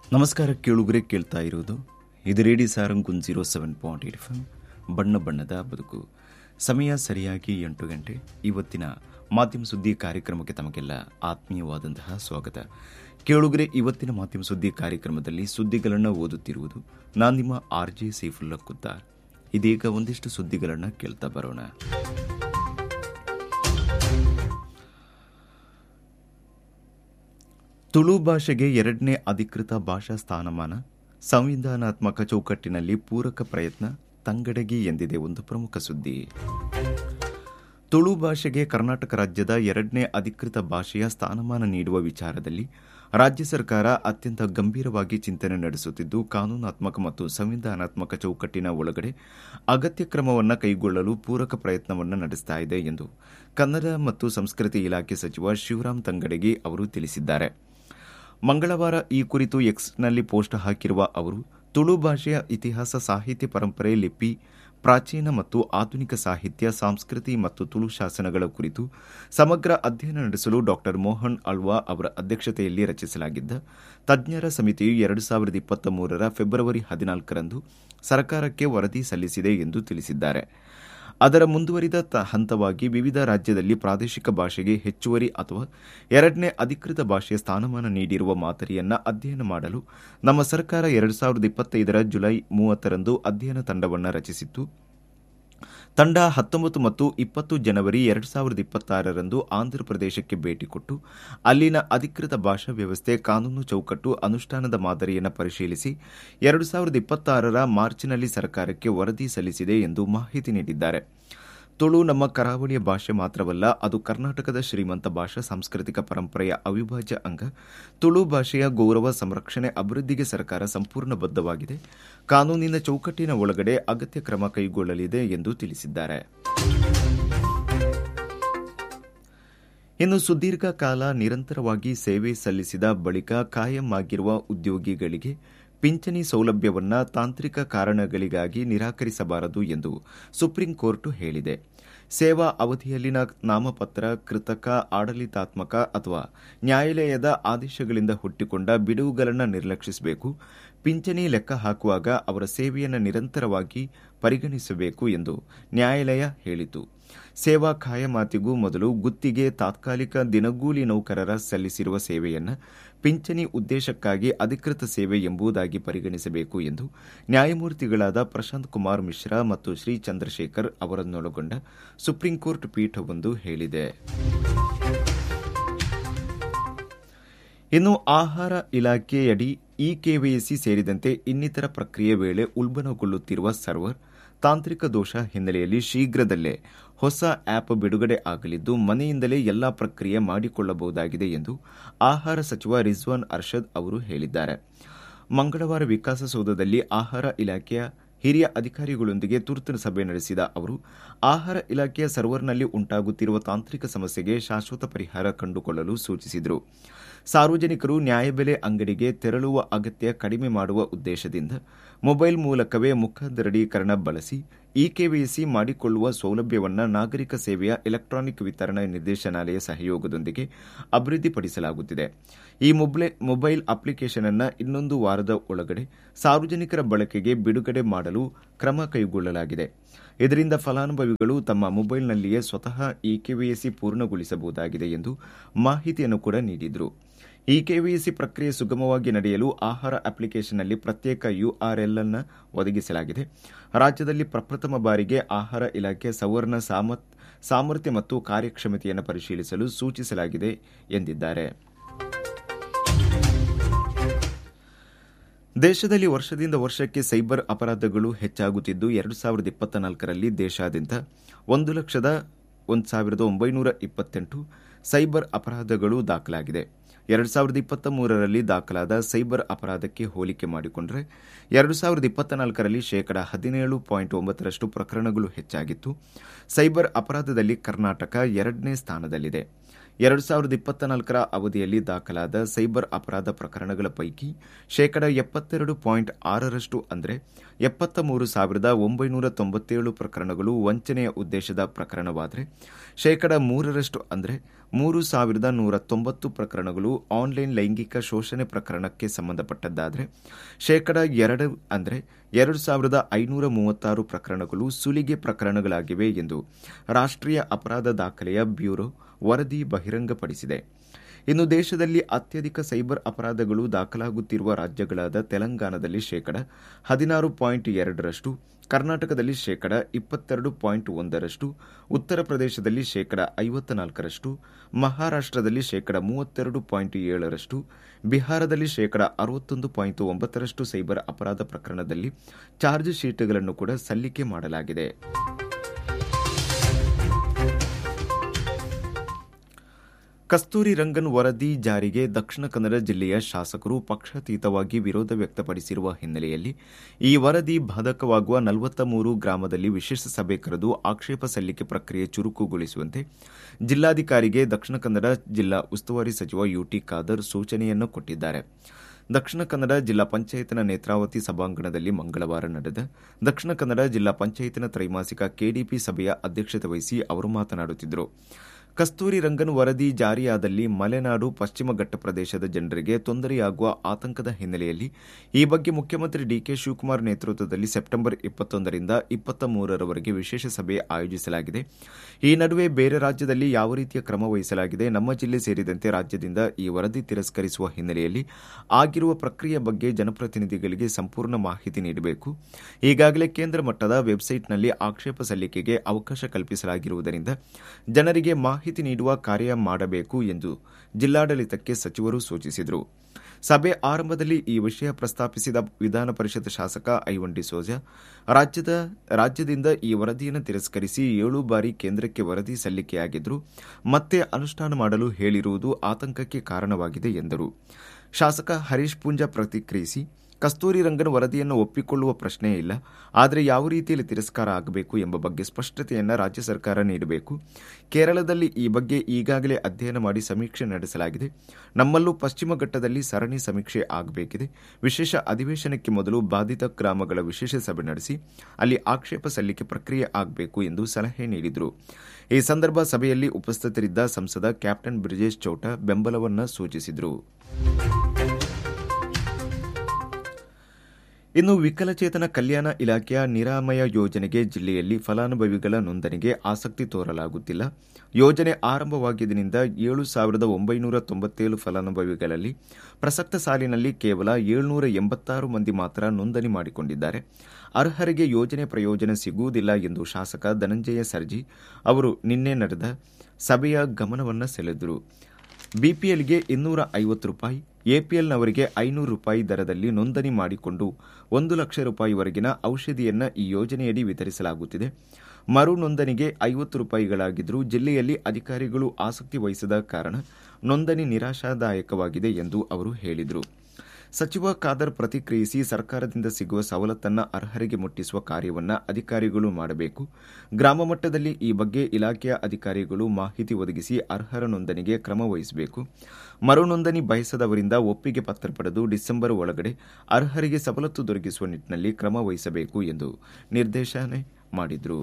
ನಮಸ್ಕಾರ ಕೇಳುಗರೆ ಕೇಳ್ತಾ ಇರುವುದು ಇದು ರೇಡಿ ಸಾರಂಗುನ್ zero seven point eight F ಬಣ್ಣ ಬಣ್ಣದ ಬದುಕು ಸಮಯ ಸರಿಯಾಗಿ ಎಂಟು ಗಂಟೆ ಇವತ್ತಿನ ಮಾಧ್ಯಮ ಸುದ್ದಿ ಕಾರ್ಯಕ್ರಮಕ್ಕೆ ತಮಗೆಲ್ಲ ಆತ್ಮೀಯವಾದಂತಹ ಸ್ವಾಗತ ಕೇಳುಗರೆ ಇವತ್ತಿನ ಮಾಧ್ಯಮ ಸುದ್ದಿ ಕಾರ್ಯಕ್ರಮದಲ್ಲಿ ಸುದ್ದಿಗಳನ್ನು ಓದುತ್ತಿರುವುದು ನಾನು ನಿಮ್ಮ ಆರ್ ಜೆ ಸೈಫುಲ್ಲಾ ಕುದ್ದಾರ್ ಇದೀಗ ಒಂದಿಷ್ಟು ಸುದ್ದಿಗಳನ್ನು ಕೇಳ್ತಾ ಬರೋಣ ತುಳು ಭಾಷೆಗೆ ಎರಡನೇ ಅಧಿಕೃತ ಭಾಷಾ ಸ್ಥಾನಮಾನ ಸಂವಿಧಾನಾತ್ಮಕ ಚೌಕಟ್ಟಿನಲ್ಲಿ ಪೂರಕ ಪ್ರಯತ್ನ ತಂಗಡಗಿ ಎಂದಿದೆ ಒಂದು ಪ್ರಮುಖ ಸುದ್ದಿ ತುಳು ಭಾಷೆಗೆ ಕರ್ನಾಟಕ ರಾಜ್ಯದ ಎರಡನೇ ಅಧಿಕೃತ ಭಾಷೆಯ ಸ್ಥಾನಮಾನ ನೀಡುವ ವಿಚಾರದಲ್ಲಿ ರಾಜ್ಯ ಸರ್ಕಾರ ಅತ್ಯಂತ ಗಂಭೀರವಾಗಿ ಚಿಂತನೆ ನಡೆಸುತ್ತಿದ್ದು ಕಾನೂನಾತ್ಮಕ ಮತ್ತು ಸಂವಿಧಾನಾತ್ಮಕ ಚೌಕಟ್ಟಿನ ಒಳಗಡೆ ಅಗತ್ಯ ಕ್ರಮವನ್ನು ಕೈಗೊಳ್ಳಲು ಪೂರಕ ಪ್ರಯತ್ನವನ್ನು ನಡೆಸ್ತಾ ಇದೆ ಎಂದು ಕನ್ನಡ ಮತ್ತು ಸಂಸ್ಕೃತಿ ಇಲಾಖೆ ಸಚಿವ ಶಿವರಾಮ್ ತಂಗಡಗಿ ಅವರು ತಿಳಿಸಿದ್ದಾರೆ ಮಂಗಳವಾರ ಈ ಕುರಿತು ಎಕ್ಸ್ನಲ್ಲಿ ಪೋಸ್ಟ್ ಹಾಕಿರುವ ಅವರು ತುಳು ಭಾಷೆಯ ಇತಿಹಾಸ ಸಾಹಿತ್ಯ ಪರಂಪರೆ ಲಿಪಿ ಪ್ರಾಚೀನ ಮತ್ತು ಆಧುನಿಕ ಸಾಹಿತ್ಯ ಸಂಸ್ಕೃತಿ ಮತ್ತು ತುಳು ಶಾಸನಗಳ ಕುರಿತು ಸಮಗ್ರ ಅಧ್ಯಯನ ನಡೆಸಲು ಡಾ ಮೋಹನ್ ಅಳ್ವಾ ಅವರ ಅಧ್ಯಕ್ಷತೆಯಲ್ಲಿ ರಚಿಸಲಾಗಿದ್ದ ತಜ್ಞರ ಸಮಿತಿಯು ಎರಡು ಸಾವಿರದ ಇಪ್ಪತ್ತ ಮೂರರ ಫೆಬ್ರವರಿ ಹದಿನಾಲ್ಕರಂದು ಸರ್ಕಾರಕ್ಕೆ ವರದಿ ಸಲ್ಲಿಸಿದೆ ಎಂದು ತಿಳಿಸಿದ್ದಾರೆ ಅದರ ಮುಂದುವರಿದ ಹಂತವಾಗಿ ವಿವಿಧ ರಾಜ್ಯದಲ್ಲಿ ಪ್ರಾದೇಶಿಕ ಭಾಷೆಗೆ ಹೆಚ್ಚುವರಿ ಅಥವಾ ಎರಡನೇ ಅಧಿಕೃತ ಭಾಷೆಯ ಸ್ಥಾನಮಾನ ನೀಡಿರುವ ಮಾದರಿಯನ್ನ ಅಧ್ಯಯನ ಮಾಡಲು ನಮ್ಮ ಸರ್ಕಾರ ಎರಡು ಸಾವಿರದ ಇಪ್ಪತ್ತೈದರ ಜುಲೈ ಮೂವತ್ತರಂದು ಅಧ್ಯಯನ ತಂಡವನ್ನು ರಚಿಸಿತ್ತು ತಂಡ ಹತ್ತೊಂಬತ್ತು ಮತ್ತು ಇಪ್ಪತ್ತು ಜನವರಿ ಎರಡು ಸಾವಿರದ ಇಪ್ಪತ್ತಾರರಂದು ಆಂಧ್ರಪ್ರದೇಶಕ್ಕೆ ಭೇಟಿ ಕೊಟ್ಟು ಅಲ್ಲಿನ ಅಧಿಕೃತ ಭಾಷಾ ವ್ಯವಸ್ಥೆ ಕಾನೂನು ಚೌಕಟ್ಟು ಅನುಷ್ಠಾನದ ಮಾದರಿಯನ್ನು ಪರಿಶೀಲಿಸಿ ಎರಡು ಸಾವಿರದ ಇಪ್ಪತ್ತಾರರ ಮಾರ್ಚ್ನಲ್ಲಿ ಸರ್ಕಾರಕ್ಕೆ ವರದಿ ಸಲ್ಲಿಸಿದೆ ಎಂದು ಮಾಹಿತಿ ನೀಡಿದ್ದಾರೆ ತುಳು ನಮ್ಮ ಕರಾವಳಿಯ ಭಾಷೆ ಮಾತ್ರವಲ್ಲ ಅದು ಕರ್ನಾಟಕದ ಶ್ರೀಮಂತ ಭಾಷಾ ಸಾಂಸ್ಕೃತಿಕ ಪರಂಪರೆಯ ಅವಿಭಾಜ್ಯ ಅಂಗ ತುಳು ಭಾಷೆಯ ಗೌರವ ಸಂರಕ್ಷಣೆ ಅಭಿವೃದ್ಧಿಗೆ ಸರ್ಕಾರ ಸಂಪೂರ್ಣ ಬದ್ಧವಾಗಿದೆ ಕಾನೂನಿನ ಚೌಕಟ್ಟಿನ ಒಳಗಡೆ ಅಗತ್ಯ ಕ್ರಮ ಕೈಗೊಳ್ಳಲಿದೆ ಎಂದು ತಿಳಿಸಿದ್ದಾರೆ ಇನ್ನು ಸುದೀರ್ಘ ಕಾಲ ನಿರಂತರವಾಗಿ ಸೇವೆ ಸಲ್ಲಿಸಿದ ಬಳಿಕ ಕಾಯಂ ಆಗಿರುವ ಉದ್ಯೋಗಿಗಳಿಗೆ ಪಿಂಚಣಿ ಸೌಲಭ್ಯವನ್ನ ತಾಂತ್ರಿಕ ಕಾರಣಗಳಿಗಾಗಿ ನಿರಾಕರಿಸಬಾರದು ಎಂದು ಸುಪ್ರೀಂ ಕೋರ್ಟ್ ಹೇಳಿದೆ ಸೇವಾ ಅವಧಿಯಲ್ಲಿನ ನಾಮಪತ್ರ ಕೃತಕ ಆಡಳಿತಾತ್ಮಕ ಅಥವಾ ನ್ಯಾಯಾಲಯದ ಆದೇಶಗಳಿಂದ ಹುಟ್ಟಿಕೊಂಡ ಬಿಡುವುಗಳನ್ನು ನಿರ್ಲಕ್ಷಿಸಬೇಕು ಪಿಂಚಣಿ ಲೆಕ್ಕ ಹಾಕುವಾಗ ಅವರ ಸೇವೆಯನ್ನು ನಿರಂತರವಾಗಿ ಪರಿಗಣಿಸಬೇಕು ಎಂದು ನ್ಯಾಯಾಲಯ ಹೇಳಿತು ಸೇವಾ ಖಾಯಮಾತಿಗೂ ಮೊದಲು ಗುತ್ತಿಗೆ ತಾತ್ಕಾಲಿಕ ದಿನಗೂಲಿ ನೌಕರರ ಸಲ್ಲಿಸಿರುವ ಸೇವೆಯನ್ನು ಪಿಂಚಣಿ ಉದ್ದೇಶಕ್ಕಾಗಿ ಅಧಿಕೃತ ಸೇವೆ ಎಂಬುದಾಗಿ ಪರಿಗಣಿಸಬೇಕು ಎಂದು ನ್ಯಾಯಮೂರ್ತಿಗಳಾದ ಪ್ರಶಾಂತ್ ಕುಮಾರ್ ಮಿಶ್ರಾ ಮತ್ತು ಶ್ರೀ ಚಂದ್ರಶೇಖರ್ ಅವರನ್ನೊಳಗೊಂಡ ಸುಪ್ರೀಂ ಕೋರ್ಟ್ ಪೀಠವೊಂದು ಹೇಳಿದೆ ಇನ್ನು ಆಹಾರ ಇಲಾಖೆಯಡಿ ಇ ಕೆವೈಸಿ ಸೇರಿದಂತೆ ಇನ್ನಿತರ ಪ್ರಕ್ರಿಯೆ ವೇಳೆ ಉಲ್ಬಣಗೊಳ್ಳುತ್ತಿರುವ ಸರ್ವರ್ ತಾಂತ್ರಿಕ ದೋಷ ಹಿನ್ನೆಲೆಯಲ್ಲಿ ಶೀಘ್ರದಲ್ಲೇ ಹೊಸ ಆಪ್ ಬಿಡುಗಡೆ ಆಗಲಿದ್ದು ಮನೆಯಿಂದಲೇ ಎಲ್ಲಾ ಪ್ರಕ್ರಿಯೆ ಮಾಡಿಕೊಳ್ಳಬಹುದಾಗಿದೆ ಎಂದು ಆಹಾರ ಸಚಿವ ರಿಜ್ವಾನ್ ಅರ್ಷದ್ ಅವರು ಹೇಳಿದ್ದಾರೆ ಮಂಗಳವಾರ ವಿಕಾಸಸೌಧದಲ್ಲಿ ಆಹಾರ ಇಲಾಖೆಯ ಹಿರಿಯ ಅಧಿಕಾರಿಗಳೊಂದಿಗೆ ತುರ್ತು ಸಭೆ ನಡೆಸಿದ ಅವರು ಆಹಾರ ಇಲಾಖೆಯ ಸರ್ವರ್ನಲ್ಲಿ ಉಂಟಾಗುತ್ತಿರುವ ತಾಂತ್ರಿಕ ಸಮಸ್ಯೆಗೆ ಶಾಶ್ವತ ಪರಿಹಾರ ಕಂಡುಕೊಳ್ಳಲು ಸೂಚಿಸಿದರು ಸಾರ್ವಜನಿಕರು ನ್ಯಾಯಬೆಲೆ ಅಂಗಡಿಗೆ ತೆರಳುವ ಅಗತ್ಯ ಕಡಿಮೆ ಮಾಡುವ ಉದ್ದೇಶದಿಂದ ಮೊಬೈಲ್ ಮೂಲಕವೇ ಮುಖ ದೃಢೀಕರಣ ಬಳಸಿ ಇಕೆವೈಸಿ ಮಾಡಿಕೊಳ್ಳುವ ಸೌಲಭ್ಯವನ್ನು ನಾಗರಿಕ ಸೇವೆಯ ಎಲೆಕ್ಟ್ರಾನಿಕ್ ವಿತರಣಾ ನಿರ್ದೇಶನಾಲಯ ಸಹಯೋಗದೊಂದಿಗೆ ಅಭಿವೃದ್ಧಿಪಡಿಸಲಾಗುತ್ತಿದೆ ಈ ಮೊಬೈಲ್ ಅಪ್ಲಿಕೇಶನ್ ಅನ್ನು ಇನ್ನೊಂದು ವಾರದ ಒಳಗಡೆ ಸಾರ್ವಜನಿಕರ ಬಳಕೆಗೆ ಬಿಡುಗಡೆ ಮಾಡಲು ಕ್ರಮ ಕೈಗೊಳ್ಳಲಾಗಿದೆ ಇದರಿಂದ ಫಲಾನುಭವಿಗಳು ತಮ್ಮ ಮೊಬೈಲ್ನಲ್ಲಿಯೇ ಸ್ವತಃ ಇಕೆವೈಸಿ ಪೂರ್ಣಗೊಳಿಸಬಹುದಾಗಿದೆ ಎಂದು ಮಾಹಿತಿಯನ್ನು ಕೂಡ ನೀಡಿದರು ಈ ಕೆವಿಸಿ ಪ್ರಕ್ರಿಯೆ ಸುಗಮವಾಗಿ ನಡೆಯಲು ಆಹಾರ ಅಪ್ಲಿಕೇಶನ್ನಲ್ಲಿ ಪ್ರತ್ಯೇಕ ಯುಆರ್ಎಲ್ ಅನ್ನು ಒದಗಿಸಲಾಗಿದೆ ರಾಜ್ಯದಲ್ಲಿ ಪ್ರಪ್ರಥಮ ಬಾರಿಗೆ ಆಹಾರ ಇಲಾಖೆ ಸವರ್ಣ ಸಾಮರ್ಥ್ಯ ಮತ್ತು ಕಾರ್ಯಕ್ಷಮತೆಯನ್ನು ಪರಿಶೀಲಿಸಲು ಸೂಚಿಸಲಾಗಿದೆ ಎಂದಿದ್ದಾರೆ ದೇಶದಲ್ಲಿ ವರ್ಷದಿಂದ ವರ್ಷಕ್ಕೆ ಸೈಬರ್ ಅಪರಾಧಗಳು ಹೆಚ್ಚಾಗುತ್ತಿದ್ದು ಎರಡು ಸಾವಿರದ ಇಪ್ಪತ್ತ ನಾಲ್ಕರಲ್ಲಿ ದೇಶಾದ್ಯಂತ ಒಂದು ಲಕ್ಷದ ಒಂದು ಸಾವಿರದ ಒಂಬೈನೂರ ಇಪ್ಪತ್ತೆಂಟು ಸೈಬರ್ ಅಪರಾಧಗಳು ದಾಖಲಾಗಿದೆ ಎರಡು ಸಾವಿರದ ಇಪ್ಪತ್ತ ಮೂರರಲ್ಲಿ ದಾಖಲಾದ ಸೈಬರ್ ಅಪರಾಧಕ್ಕೆ ಹೋಲಿಕೆ ಮಾಡಿಕೊಂಡರೆ ಎರಡು ಸಾವಿರದ ಇಪ್ಪತ್ತ ನಾಲ್ಕರಲ್ಲಿ ಶೇಕಡಾ ಹದಿನೇಳು ಪಾಯಿಂಟ್ ಒಂಬತ್ತರಷ್ಟು ಪ್ರಕರಣಗಳು ಹೆಚ್ಚಾಗಿತ್ತು ಸೈಬರ್ ಅಪರಾಧದಲ್ಲಿ ಕರ್ನಾಟಕ ಎರಡನೇ ಸ್ಥಾನದಲ್ಲಿದೆ ಎರಡು ಸಾವಿರದ ಇಪ್ಪತ್ತ ನಾಲ್ಕರ ಅವಧಿಯಲ್ಲಿ ದಾಖಲಾದ ಸೈಬರ್ ಅಪರಾಧ ಪ್ರಕರಣಗಳ ಪೈಕಿ ಶೇಕಡ ಎಪ್ಪತ್ತೆರಡು ಪಾಯಿಂಟ್ ಆರರಷ್ಟು ಅಂದರೆ ಎಪ್ಪತ್ತ ಮೂರು ಸಾವಿರದ ಒಂಬೈನೂರ ತೊಂಬತ್ತೇಳು ಪ್ರಕರಣಗಳು ವಂಚನೆಯ ಉದ್ದೇಶದ ಪ್ರಕರಣವಾದರೆ ಶೇಕಡ ಮೂರರಷ್ಟು ಅಂದರೆ ಮೂರು ಸಾವಿರದ ನೂರ ತೊಂಬತ್ತು ಪ್ರಕರಣಗಳು ಆನ್ಲೈನ್ ಲೈಂಗಿಕ ಶೋಷಣೆ ಪ್ರಕರಣಕ್ಕೆ ಸಂಬಂಧಪಟ್ಟದ್ದಾದರೆ ಶೇಕಡ ಎರಡು ಅಂದರೆ ಎರಡು ಸಾವಿರದ ಐನೂರ ಮೂವತ್ತಾರು ಪ್ರಕರಣಗಳು ಸುಲಿಗೆ ಪ್ರಕರಣಗಳಾಗಿವೆ ಎಂದು ರಾಷ್ಟ್ರೀಯ ಅಪರಾಧ ದಾಖಲೆಯ ಬ್ಯೂರೋ ವರದಿ ಬಹಿರಂಗಪಡಿಸಿದೆ ಇನ್ನು ದೇಶದಲ್ಲಿ ಅತ್ಯಧಿಕ ಸೈಬರ್ ಅಪರಾಧಗಳು ದಾಖಲಾಗುತ್ತಿರುವ ರಾಜ್ಯಗಳಾದ ತೆಲಂಗಾಣದಲ್ಲಿ ಶೇಕಡ ಹದಿನಾರು ಪಾಯಿಂಟ್ ಎರಡರಷ್ಟು ಕರ್ನಾಟಕದಲ್ಲಿ ಶೇಕಡ ಇಪ್ಪತ್ತೆರಡು ಪಾಯಿಂಟ್ ಒಂದರಷ್ಟು ಉತ್ತರ ಪ್ರದೇಶದಲ್ಲಿ ಶೇಕಡ ಐವತ್ತ ನಾಲ್ಕರಷ್ಟು ಮಹಾರಾಷ್ಟದಲ್ಲಿ ಶೇಕಡ ಮೂವತ್ತೆರಡು ಪಾಯಿಂಟ್ ಏಳರಷ್ಟು ಬಿಹಾರದಲ್ಲಿ ಶೇಕಡ ಅರವತ್ತೊಂದು ಪಾಯಿಂಟ್ ಒಂಬತ್ತರಷ್ಟು ಸೈಬರ್ ಅಪರಾಧ ಪ್ರಕರಣದಲ್ಲಿ ಚಾರ್ಜ್ ಶೀಟ್ಗಳನ್ನು ಕೂಡ ಸಲ್ಲಿಕೆ ಮಾಡಲಾಗಿದೆ ಕಸ್ತೂರಿ ರಂಗನ್ ವರದಿ ಜಾರಿಗೆ ದಕ್ಷಿಣ ಕನ್ನಡ ಜಿಲ್ಲೆಯ ಶಾಸಕರು ಪಕ್ಷಾತೀತವಾಗಿ ವಿರೋಧ ವ್ಯಕ್ತಪಡಿಸಿರುವ ಹಿನ್ನೆಲೆಯಲ್ಲಿ ಈ ವರದಿ ಬಾಧಕವಾಗುವ ನಲವತ್ತ ಮೂರು ಗ್ರಾಮದಲ್ಲಿ ವಿಶೇಷ ಸಭೆ ಕರೆದು ಆಕ್ಷೇಪ ಸಲ್ಲಿಕೆ ಪ್ರಕ್ರಿಯೆ ಚುರುಕುಗೊಳಿಸುವಂತೆ ಜಿಲ್ಲಾಧಿಕಾರಿಗೆ ದಕ್ಷಿಣ ಕನ್ನಡ ಜಿಲ್ಲಾ ಉಸ್ತುವಾರಿ ಸಚಿವ ಯುಟಿ ಖಾದರ್ ಸೂಚನೆಯನ್ನು ಕೊಟ್ಟಿದ್ದಾರೆ ದಕ್ಷಿಣ ಕನ್ನಡ ಜಿಲ್ಲಾ ಪಂಚಾಯತ್ನ ನೇತ್ರಾವತಿ ಸಭಾಂಗಣದಲ್ಲಿ ಮಂಗಳವಾರ ನಡೆದ ದಕ್ಷಿಣ ಕನ್ನಡ ಜಿಲ್ಲಾ ಪಂಚಾಯತ್ನ ತ್ರೈಮಾಸಿಕ ಕೆಡಿಪಿ ಸಭೆಯ ಅಧ್ಯಕ್ಷತೆ ವಹಿಸಿ ಅವರು ಮಾತನಾಡುತ್ತಿದ್ದರು ಕಸ್ತೂರಿ ರಂಗನ್ ವರದಿ ಜಾರಿಯಾದಲ್ಲಿ ಮಲೆನಾಡು ಪಶ್ಚಿಮ ಘಟ್ಟ ಪ್ರದೇಶದ ಜನರಿಗೆ ತೊಂದರೆಯಾಗುವ ಆತಂಕದ ಹಿನ್ನೆಲೆಯಲ್ಲಿ ಈ ಬಗ್ಗೆ ಮುಖ್ಯಮಂತ್ರಿ ಡಿಕೆ ಶಿವಕುಮಾರ್ ನೇತೃತ್ವದಲ್ಲಿ ಸೆಪ್ಟೆಂಬರ್ ಇಪ್ಪತ್ತೊಂದರಿಂದ ಇಪ್ಪತ್ತ ಮೂರರವರೆಗೆ ವಿಶೇಷ ಸಭೆ ಆಯೋಜಿಸಲಾಗಿದೆ ಈ ನಡುವೆ ಬೇರೆ ರಾಜ್ಯದಲ್ಲಿ ಯಾವ ರೀತಿಯ ಕ್ರಮ ವಹಿಸಲಾಗಿದೆ ನಮ್ಮ ಜಿಲ್ಲೆ ಸೇರಿದಂತೆ ರಾಜ್ಯದಿಂದ ಈ ವರದಿ ತಿರಸ್ಕರಿಸುವ ಹಿನ್ನೆಲೆಯಲ್ಲಿ ಆಗಿರುವ ಪ್ರಕ್ರಿಯೆ ಬಗ್ಗೆ ಜನಪ್ರತಿನಿಧಿಗಳಿಗೆ ಸಂಪೂರ್ಣ ಮಾಹಿತಿ ನೀಡಬೇಕು ಈಗಾಗಲೇ ಕೇಂದ್ರ ಮಟ್ಟದ ವೆಬ್ಸೈಟ್ನಲ್ಲಿ ಆಕ್ಷೇಪ ಸಲ್ಲಿಕೆಗೆ ಅವಕಾಶ ಕಲ್ಪಿಸಲಾಗಿರುವುದರಿಂದ ಜನರಿಗೆ ಮಾಹಿತಿ ನೀಡುವ ಕಾರ್ಯ ಮಾಡಬೇಕು ಎಂದು ಜಿಲ್ಲಾಡಳಿತಕ್ಕೆ ಸಚಿವರು ಸೂಚಿಸಿದರು ಸಭೆ ಆರಂಭದಲ್ಲಿ ಈ ವಿಷಯ ಪ್ರಸ್ತಾಪಿಸಿದ ವಿಧಾನ ಪರಿಷತ್ ಶಾಸಕ ಐವನ್ ಡಿಸೋಜ ರಾಜ್ಯದ ರಾಜ್ಯದಿಂದ ಈ ವರದಿಯನ್ನು ತಿರಸ್ಕರಿಸಿ ಏಳು ಬಾರಿ ಕೇಂದ್ರಕ್ಕೆ ವರದಿ ಸಲ್ಲಿಕೆಯಾಗಿದ್ದರೂ ಮತ್ತೆ ಅನುಷ್ಠಾನ ಮಾಡಲು ಹೇಳಿರುವುದು ಆತಂಕಕ್ಕೆ ಕಾರಣವಾಗಿದೆ ಎಂದರು ಶಾಸಕ ಹರೀಶ್ ಪೂಂಜಾ ಪ್ರತಿಕ್ರಿಯಿಸಿ ಕಸ್ತೂರಿ ರಂಗನ್ ವರದಿಯನ್ನು ಒಪ್ಪಿಕೊಳ್ಳುವ ಪ್ರಶ್ನೆ ಇಲ್ಲ ಆದರೆ ಯಾವ ರೀತಿಯಲ್ಲಿ ತಿರಸ್ಕಾರ ಆಗಬೇಕು ಎಂಬ ಬಗ್ಗೆ ಸ್ಪಷ್ಟತೆಯನ್ನು ರಾಜ್ಯ ಸರ್ಕಾರ ನೀಡಬೇಕು ಕೇರಳದಲ್ಲಿ ಈ ಬಗ್ಗೆ ಈಗಾಗಲೇ ಅಧ್ಯಯನ ಮಾಡಿ ಸಮೀಕ್ಷೆ ನಡೆಸಲಾಗಿದೆ ನಮ್ಮಲ್ಲೂ ಪಶ್ಚಿಮ ಘಟ್ಟದಲ್ಲಿ ಸರಣಿ ಸಮೀಕ್ಷೆ ಆಗಬೇಕಿದೆ ವಿಶೇಷ ಅಧಿವೇಶನಕ್ಕೆ ಮೊದಲು ಬಾಧಿತ ಗ್ರಾಮಗಳ ವಿಶೇಷ ಸಭೆ ನಡೆಸಿ ಅಲ್ಲಿ ಆಕ್ಷೇಪ ಸಲ್ಲಿಕೆ ಪ್ರಕ್ರಿಯೆ ಆಗಬೇಕು ಎಂದು ಸಲಹೆ ನೀಡಿದರು ಈ ಸಂದರ್ಭ ಸಭೆಯಲ್ಲಿ ಉಪಸ್ಥಿತರಿದ್ದ ಸಂಸದ ಕ್ಯಾಪ್ಟನ್ ಬ್ರಿಜೇಶ್ ಚೌಟ ಬೆಂಬಲವನ್ನು ಸೂಚಿಸಿದರು ಇನ್ನು ವಿಕಲಚೇತನ ಕಲ್ಯಾಣ ಇಲಾಖೆಯ ನಿರಾಮಯ ಯೋಜನೆಗೆ ಜಿಲ್ಲೆಯಲ್ಲಿ ಫಲಾನುಭವಿಗಳ ನೋಂದಣಿಗೆ ಆಸಕ್ತಿ ತೋರಲಾಗುತ್ತಿಲ್ಲ ಯೋಜನೆ ಆರಂಭವಾಗಿದ್ದರಿಂದ ಏಳು ಸಾವಿರದ ಒಂಬೈನೂರ ತೊಂಬತ್ತೇಳು ಫಲಾನುಭವಿಗಳಲ್ಲಿ ಪ್ರಸಕ್ತ ಸಾಲಿನಲ್ಲಿ ಕೇವಲ ಏಳ್ನೂರ ಎಂಬತ್ತಾರು ಮಂದಿ ಮಾತ್ರ ನೋಂದಣಿ ಮಾಡಿಕೊಂಡಿದ್ದಾರೆ ಅರ್ಹರಿಗೆ ಯೋಜನೆ ಪ್ರಯೋಜನ ಸಿಗುವುದಿಲ್ಲ ಎಂದು ಶಾಸಕ ಧನಂಜಯ ಸರ್ಜಿ ಅವರು ನಿನ್ನೆ ನಡೆದ ಸಭೆಯ ಗಮನವನ್ನು ಸೆಳೆದರು ಬಿಪಿಎಲ್ಗೆ ಇನ್ನೂರ ಐವತ್ತು ರೂಪಾಯಿ ಎಪಿಎಲ್ನವರಿಗೆ ಐನೂರು ರೂಪಾಯಿ ದರದಲ್ಲಿ ನೋಂದಣಿ ಮಾಡಿಕೊಂಡು ಒಂದು ಲಕ್ಷ ರೂಪಾಯಿವರೆಗಿನ ಔಷಧಿಯನ್ನು ಈ ಯೋಜನೆಯಡಿ ವಿತರಿಸಲಾಗುತ್ತಿದೆ ಮರು ನೋಂದಣಿಗೆ ಐವತ್ತು ರೂಪಾಯಿಗಳಾಗಿದ್ದರೂ ಜಿಲ್ಲೆಯಲ್ಲಿ ಅಧಿಕಾರಿಗಳು ಆಸಕ್ತಿ ವಹಿಸದ ಕಾರಣ ನೋಂದಣಿ ನಿರಾಶಾದಾಯಕವಾಗಿದೆ ಎಂದು ಅವರು ಹೇಳಿದರು ಸಚಿವ ಖಾದರ್ ಪ್ರತಿಕ್ರಿಯಿಸಿ ಸರ್ಕಾರದಿಂದ ಸಿಗುವ ಸವಲತ್ತನ್ನು ಅರ್ಹರಿಗೆ ಮುಟ್ಟಿಸುವ ಕಾರ್ಯವನ್ನು ಅಧಿಕಾರಿಗಳು ಮಾಡಬೇಕು ಗ್ರಾಮ ಮಟ್ಟದಲ್ಲಿ ಈ ಬಗ್ಗೆ ಇಲಾಖೆಯ ಅಧಿಕಾರಿಗಳು ಮಾಹಿತಿ ಒದಗಿಸಿ ಅರ್ಹರ ನೋಂದಣಿಗೆ ಕ್ರಮ ವಹಿಸಬೇಕು ಮರು ನೋಂದಣಿ ಬಯಸದವರಿಂದ ಒಪ್ಪಿಗೆ ಪತ್ರ ಪಡೆದು ಡಿಸೆಂಬರ್ ಒಳಗಡೆ ಅರ್ಹರಿಗೆ ಸವಲತ್ತು ದೊರಕಿಸುವ ನಿಟ್ಟಿನಲ್ಲಿ ಕ್ರಮ ವಹಿಸಬೇಕು ಎಂದು ನಿರ್ದೇಶನ ಮಾಡಿದರು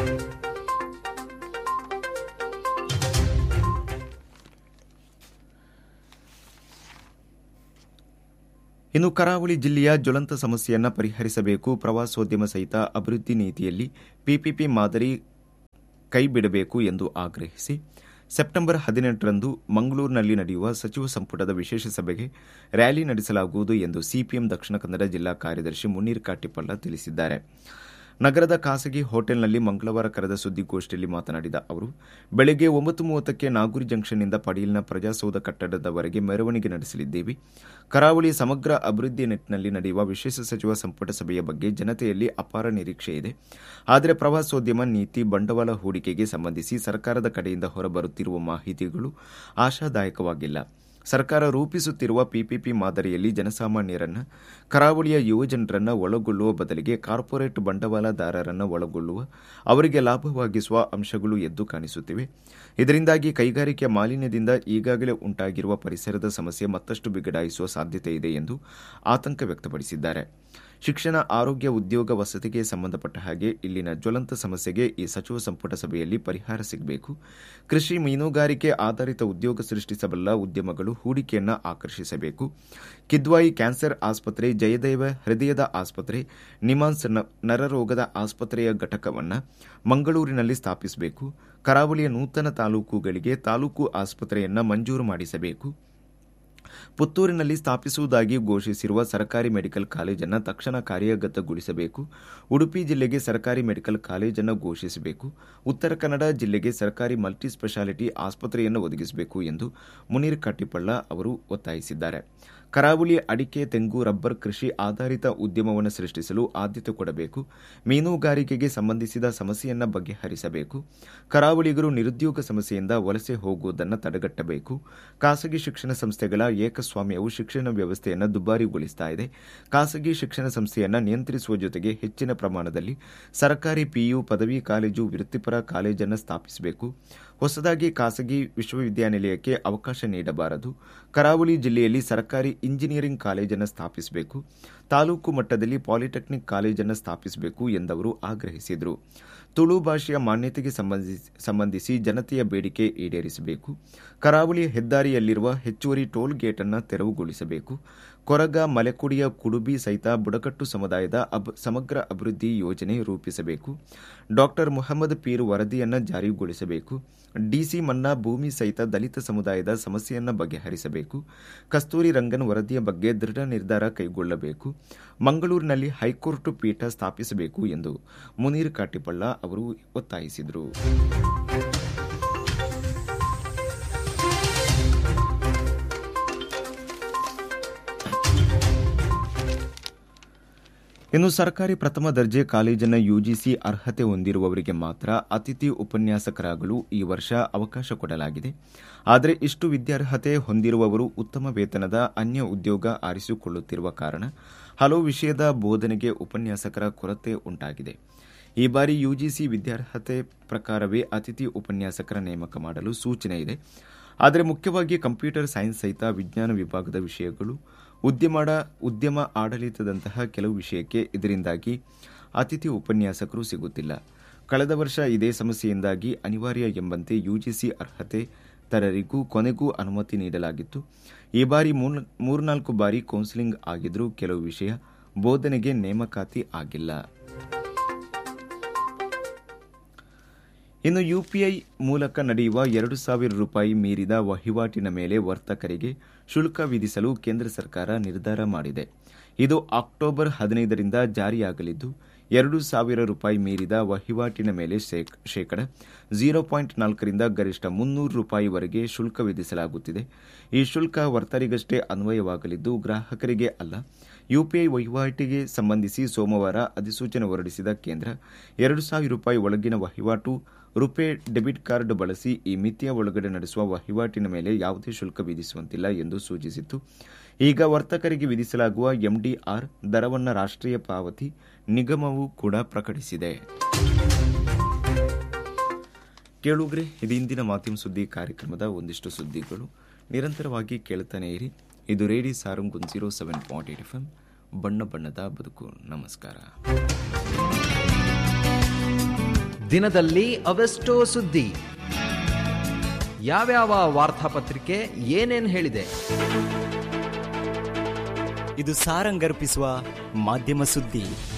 ಇನ್ನು ಕರಾವಳಿ ಜಿಲ್ಲೆಯ ಜ್ವಲಂತ ಸಮಸ್ಯೆಯನ್ನು ಪರಿಹರಿಸಬೇಕು ಪ್ರವಾಸೋದ್ಯಮ ಸಹಿತ ಅಭಿವೃದ್ಧಿ ನೀತಿಯಲ್ಲಿ ಪಿಪಿಪಿ ಮಾದರಿ ಕೈಬಿಡಬೇಕು ಎಂದು ಆಗ್ರಹಿಸಿ ಸೆಪ್ಟೆಂಬರ್ ಹದಿನೆಂಟರಂದು ಮಂಗಳೂರಿನಲ್ಲಿ ನಡೆಯುವ ಸಚಿವ ಸಂಪುಟದ ವಿಶೇಷ ಸಭೆಗೆ ರ್ಯಾಲಿ ನಡೆಸಲಾಗುವುದು ಎಂದು ಸಿಪಿಎಂ ದಕ್ಷಿಣ ಕನ್ನಡ ಜಿಲ್ಲಾ ಕಾರ್ಯದರ್ಶಿ ಮುನೀರ್ ಕಾಟಿಪಳ್ಳ ತಿಳಿಸಿದ್ದಾರೆ ನಗರದ ಖಾಸಗಿ ಹೋಟೆಲ್ನಲ್ಲಿ ಮಂಗಳವಾರ ಕರೆದ ಸುದ್ದಿಗೋಷ್ಠಿಯಲ್ಲಿ ಮಾತನಾಡಿದ ಅವರು ಬೆಳಗ್ಗೆ ಒಂಬತ್ತು ಮೂವತ್ತಕ್ಕೆ ನಾಗೂರಿ ಜಂಕ್ಷನ್ನಿಂದ ಪಡೀಲ್ನ ಪ್ರಜಾಸೌಧ ಕಟ್ಟಡದವರೆಗೆ ಮೆರವಣಿಗೆ ನಡೆಸಲಿದ್ದೇವೆ ಕರಾವಳಿ ಸಮಗ್ರ ಅಭಿವೃದ್ಧಿ ನಿಟ್ಟಿನಲ್ಲಿ ನಡೆಯುವ ವಿಶೇಷ ಸಚಿವ ಸಂಪುಟ ಸಭೆಯ ಬಗ್ಗೆ ಜನತೆಯಲ್ಲಿ ಅಪಾರ ನಿರೀಕ್ಷೆ ಇದೆ ಆದರೆ ಪ್ರವಾಸೋದ್ಯಮ ನೀತಿ ಬಂಡವಾಳ ಹೂಡಿಕೆಗೆ ಸಂಬಂಧಿಸಿ ಸರ್ಕಾರದ ಕಡೆಯಿಂದ ಹೊರಬರುತ್ತಿರುವ ಮಾಹಿತಿಗಳು ಆಶಾದಾಯಕವಾಗಿಲ್ಲ ಸರ್ಕಾರ ರೂಪಿಸುತ್ತಿರುವ ಪಿಪಿಪಿ ಮಾದರಿಯಲ್ಲಿ ಜನಸಾಮಾನ್ಯರನ್ನ ಕರಾವಳಿಯ ಯುವಜನರನ್ನ ಒಳಗೊಳ್ಳುವ ಬದಲಿಗೆ ಕಾರ್ಪೊರೇಟ್ ಬಂಡವಾಳದಾರರನ್ನು ಒಳಗೊಳ್ಳುವ ಅವರಿಗೆ ಲಾಭವಾಗಿಸುವ ಅಂಶಗಳು ಎದ್ದು ಕಾಣಿಸುತ್ತಿವೆ ಇದರಿಂದಾಗಿ ಕೈಗಾರಿಕೆ ಮಾಲಿನ್ಯದಿಂದ ಈಗಾಗಲೇ ಉಂಟಾಗಿರುವ ಪರಿಸರದ ಸಮಸ್ಯೆ ಮತ್ತಷ್ಟು ಬಿಗಡಾಯಿಸುವ ಸಾಧ್ಯತೆ ಇದೆ ಎಂದು ಆತಂಕ ವ್ಯಕ್ತಪಡಿಸಿದ್ದಾರೆ ಶಿಕ್ಷಣ ಆರೋಗ್ಯ ಉದ್ಯೋಗ ವಸತಿಗೆ ಸಂಬಂಧಪಟ್ಟ ಹಾಗೆ ಇಲ್ಲಿನ ಜ್ವಲಂತ ಸಮಸ್ಯೆಗೆ ಈ ಸಚಿವ ಸಂಪುಟ ಸಭೆಯಲ್ಲಿ ಪರಿಹಾರ ಸಿಗಬೇಕು ಕೃಷಿ ಮೀನುಗಾರಿಕೆ ಆಧಾರಿತ ಉದ್ಯೋಗ ಸೃಷ್ಟಿಸಬಲ್ಲ ಉದ್ಯಮಗಳು ಹೂಡಿಕೆಯನ್ನು ಆಕರ್ಷಿಸಬೇಕು ಕಿದ್ವಾಯಿ ಕ್ಯಾನ್ಸರ್ ಆಸ್ಪತ್ರೆ ಜಯದೇವ ಹೃದಯದ ಆಸ್ಪತ್ರೆ ನಿಮಾನ್ಸ್ ನರರೋಗದ ಆಸ್ಪತ್ರೆಯ ಘಟಕವನ್ನು ಮಂಗಳೂರಿನಲ್ಲಿ ಸ್ಥಾಪಿಸಬೇಕು ಕರಾವಳಿಯ ನೂತನ ತಾಲೂಕುಗಳಿಗೆ ತಾಲೂಕು ಆಸ್ಪತ್ರೆಯನ್ನು ಮಂಜೂರು ಮಾಡಿಸಬೇಕು ಪುತ್ತೂರಿನಲ್ಲಿ ಸ್ಥಾಪಿಸುವುದಾಗಿ ಘೋಷಿಸಿರುವ ಸರ್ಕಾರಿ ಮೆಡಿಕಲ್ ಕಾಲೇಜನ್ನು ತಕ್ಷಣ ಕಾರ್ಯಗತಗೊಳಿಸಬೇಕು ಉಡುಪಿ ಜಿಲ್ಲೆಗೆ ಸರ್ಕಾರಿ ಮೆಡಿಕಲ್ ಕಾಲೇಜನ್ನು ಘೋಷಿಸಬೇಕು ಉತ್ತರ ಕನ್ನಡ ಜಿಲ್ಲೆಗೆ ಸರ್ಕಾರಿ ಮಲ್ಟಿ ಸ್ಪೆಷಾಲಿಟಿ ಆಸ್ಪತ್ರೆಯನ್ನು ಒದಗಿಸಬೇಕು ಎಂದು ಮುನೀರ್ ಕಟ್ಟಿಪಳ್ಳ ಅವರು ಒತ್ತಾಯಿಸಿದ್ದಾರೆ ಕರಾವಳಿ ಅಡಿಕೆ ತೆಂಗು ರಬ್ಬರ್ ಕೃಷಿ ಆಧಾರಿತ ಉದ್ಯಮವನ್ನು ಸೃಷ್ಟಿಸಲು ಆದ್ಯತೆ ಕೊಡಬೇಕು ಮೀನುಗಾರಿಕೆಗೆ ಸಂಬಂಧಿಸಿದ ಸಮಸ್ಯೆಯನ್ನು ಬಗೆಹರಿಸಬೇಕು ಕರಾವಳಿಗರು ನಿರುದ್ಯೋಗ ಸಮಸ್ಯೆಯಿಂದ ವಲಸೆ ಹೋಗುವುದನ್ನು ತಡೆಗಟ್ಟಬೇಕು ಖಾಸಗಿ ಶಿಕ್ಷಣ ಸಂಸ್ಥೆಗಳ ಏಕಸ್ವಾಮ್ಯವು ಶಿಕ್ಷಣ ವ್ಯವಸ್ಥೆಯನ್ನು ದುಬಾರಿಗೊಳಿಸ್ತಾ ಇದೆ ಖಾಸಗಿ ಶಿಕ್ಷಣ ಸಂಸ್ಥೆಯನ್ನು ನಿಯಂತ್ರಿಸುವ ಜೊತೆಗೆ ಹೆಚ್ಚಿನ ಪ್ರಮಾಣದಲ್ಲಿ ಸರ್ಕಾರಿ ಪಿಯು ಪದವಿ ಕಾಲೇಜು ವೃತ್ತಿಪರ ಕಾಲೇಜನ್ನು ಸ್ಥಾಪಿಸಬೇಕು ಹೊಸದಾಗಿ ಖಾಸಗಿ ವಿಶ್ವವಿದ್ಯಾನಿಲಯಕ್ಕೆ ಅವಕಾಶ ನೀಡಬಾರದು ಕರಾವಳಿ ಜಿಲ್ಲೆಯಲ್ಲಿ ಸರ್ಕಾರಿ ಇಂಜಿನಿಯರಿಂಗ್ ಕಾಲೇಜನ್ನು ಸ್ಥಾಪಿಸಬೇಕು ತಾಲೂಕು ಮಟ್ಟದಲ್ಲಿ ಪಾಲಿಟೆಕ್ನಿಕ್ ಕಾಲೇಜನ್ನು ಸ್ಥಾಪಿಸಬೇಕು ಎಂದವರು ಆಗ್ರಹಿಸಿದರು ತುಳು ಭಾಷೆಯ ಮಾನ್ಯತೆಗೆ ಸಂಬಂಧಿಸಿ ಜನತೆಯ ಬೇಡಿಕೆ ಈಡೇರಿಸಬೇಕು ಕರಾವಳಿ ಹೆದ್ದಾರಿಯಲ್ಲಿರುವ ಹೆಚ್ಚುವರಿ ಟೋಲ್ ಗೇಟ್ ಅನ್ನು ತೆರವುಗೊಳಿಸಬೇಕು ಕೊರಗ ಮಲೆಕುಡಿಯ ಕುಡುಬಿ ಸಹಿತ ಬುಡಕಟ್ಟು ಸಮುದಾಯದ ಸಮಗ್ರ ಅಭಿವೃದ್ಧಿ ಯೋಜನೆ ರೂಪಿಸಬೇಕು ಡಾಕ್ಟರ್ ಮೊಹಮ್ಮದ್ ಪೀರ್ ವರದಿಯನ್ನು ಜಾರಿಗೊಳಿಸಬೇಕು ಡಿಸಿ ಮನ್ನಾ ಭೂಮಿ ಸಹಿತ ದಲಿತ ಸಮುದಾಯದ ಸಮಸ್ಯೆಯನ್ನು ಬಗೆಹರಿಸಬೇಕು ಕಸ್ತೂರಿ ರಂಗನ್ ವರದಿಯ ಬಗ್ಗೆ ದೃಢ ನಿರ್ಧಾರ ಕೈಗೊಳ್ಳಬೇಕು ಮಂಗಳೂರಿನಲ್ಲಿ ಹೈಕೋರ್ಟ್ ಪೀಠ ಸ್ಥಾಪಿಸಬೇಕು ಎಂದು ಮುನೀರ್ ಕಾಟಿಪಳ್ಳ ಅವರು ಒತ್ತಾಯಿಸಿದರು ಇನ್ನು ಸರ್ಕಾರಿ ಪ್ರಥಮ ದರ್ಜೆ ಕಾಲೇಜಿನ ಯುಜಿಸಿ ಅರ್ಹತೆ ಹೊಂದಿರುವವರಿಗೆ ಮಾತ್ರ ಅತಿಥಿ ಉಪನ್ಯಾಸಕರಾಗಲು ಈ ವರ್ಷ ಅವಕಾಶ ಕೊಡಲಾಗಿದೆ ಆದರೆ ಇಷ್ಟು ವಿದ್ಯಾರ್ಹತೆ ಹೊಂದಿರುವವರು ಉತ್ತಮ ವೇತನದ ಅನ್ಯ ಉದ್ಯೋಗ ಆರಿಸಿಕೊಳ್ಳುತ್ತಿರುವ ಕಾರಣ ಹಲವು ವಿಷಯದ ಬೋಧನೆಗೆ ಉಪನ್ಯಾಸಕರ ಕೊರತೆ ಉಂಟಾಗಿದೆ ಈ ಬಾರಿ ಯುಜಿಸಿ ವಿದ್ಯಾರ್ಹತೆ ಪ್ರಕಾರವೇ ಅತಿಥಿ ಉಪನ್ಯಾಸಕರ ನೇಮಕ ಮಾಡಲು ಸೂಚನೆ ಇದೆ ಆದರೆ ಮುಖ್ಯವಾಗಿ ಕಂಪ್ಯೂಟರ್ ಸೈನ್ಸ್ ಸಹಿತ ವಿಜ್ಞಾನ ವಿಭಾಗದ ವಿಷಯಗಳು ಉದ್ಯಮಾಡ ಉದ್ಯಮ ಆಡಳಿತದಂತಹ ಕೆಲವು ವಿಷಯಕ್ಕೆ ಇದರಿಂದಾಗಿ ಅತಿಥಿ ಉಪನ್ಯಾಸಕರು ಸಿಗುತ್ತಿಲ್ಲ ಕಳೆದ ವರ್ಷ ಇದೇ ಸಮಸ್ಯೆಯಿಂದಾಗಿ ಅನಿವಾರ್ಯ ಎಂಬಂತೆ ಯುಜಿಸಿ ಅರ್ಹತೆ ತರರಿಗೂ ಕೊನೆಗೂ ಅನುಮತಿ ನೀಡಲಾಗಿತ್ತು ಈ ಬಾರಿ ಮೂರ್ನಾಲ್ಕು ಬಾರಿ ಕೌನ್ಸಿಲಿಂಗ್ ಆಗಿದ್ರೂ ಕೆಲವು ವಿಷಯ ಬೋಧನೆಗೆ ನೇಮಕಾತಿ ಆಗಿಲ್ಲ ಇನ್ನು ಯುಪಿಐ ಮೂಲಕ ನಡೆಯುವ ಎರಡು ಸಾವಿರ ರೂಪಾಯಿ ಮೀರಿದ ವಹಿವಾಟಿನ ಮೇಲೆ ವರ್ತಕರಿಗೆ ಶುಲ್ಕ ವಿಧಿಸಲು ಕೇಂದ್ರ ಸರ್ಕಾರ ನಿರ್ಧಾರ ಮಾಡಿದೆ ಇದು ಅಕ್ಟೋಬರ್ ಹದಿನೈದರಿಂದ ಜಾರಿಯಾಗಲಿದ್ದು ಎರಡು ಸಾವಿರ ರೂಪಾಯಿ ಮೀರಿದ ವಹಿವಾಟಿನ ಮೇಲೆ ಶೇಕಡ ಝೀರೋ ಪಾಯಿಂಟ್ ನಾಲ್ಕರಿಂದ ಗರಿಷ್ಠ ಮುನ್ನೂರು ರೂಪಾಯಿವರೆಗೆ ಶುಲ್ಕ ವಿಧಿಸಲಾಗುತ್ತಿದೆ ಈ ಶುಲ್ಕ ವರ್ತರಿಗಷ್ಟೇ ಅನ್ವಯವಾಗಲಿದ್ದು ಗ್ರಾಹಕರಿಗೆ ಅಲ್ಲ ಯುಪಿಐ ವಹಿವಾಟಿಗೆ ಸಂಬಂಧಿಸಿ ಸೋಮವಾರ ಅಧಿಸೂಚನೆ ಹೊರಡಿಸಿದ ಕೇಂದ್ರ ಎರಡು ಸಾವಿರ ರೂಪಾಯಿ ಒಳಗಿನ ವಹಿವಾಟು ರುಪೇ ಡೆಬಿಟ್ ಕಾರ್ಡ್ ಬಳಸಿ ಈ ಮಿತಿಯ ಒಳಗಡೆ ನಡೆಸುವ ವಹಿವಾಟಿನ ಮೇಲೆ ಯಾವುದೇ ಶುಲ್ಕ ವಿಧಿಸುವಂತಿಲ್ಲ ಎಂದು ಸೂಚಿಸಿತ್ತು ಈಗ ವರ್ತಕರಿಗೆ ವಿಧಿಸಲಾಗುವ ಎಂಡಿಆರ್ ದರವನ್ನು ರಾಷ್ಟ್ರೀಯ ಪಾವತಿ ನಿಗಮವು ಕೂಡ ಪ್ರಕಟಿಸಿದೆ ಕೇಳುಗ್ರೆ ಇದು ಇಂದಿನ ಮಾಧ್ಯಮ ಸುದ್ದಿ ಕಾರ್ಯಕ್ರಮದ ಒಂದಿಷ್ಟು ಸುದ್ದಿಗಳು ನಿರಂತರವಾಗಿ ಕೇಳ್ತಾನೆ ಇರಿ ಇದು radio Sarang one zero seven point eight F M ಬಣ್ಣ ಬಣ್ಣದ ಬದುಕು ನಮಸ್ಕಾರ ದಿನದಲ್ಲಿ ಅವೆಷ್ಟೋ ಸುದ್ದಿ ಯಾವ್ಯಾವ ವಾರ್ತಾಪತ್ರಿಕೆ ಏನೇನ್ ಹೇಳಿದೆ ಇದು ಸಾರಂಗರ್ಪಿಸುವ ಮಾಧ್ಯಮ ಸುದ್ದಿ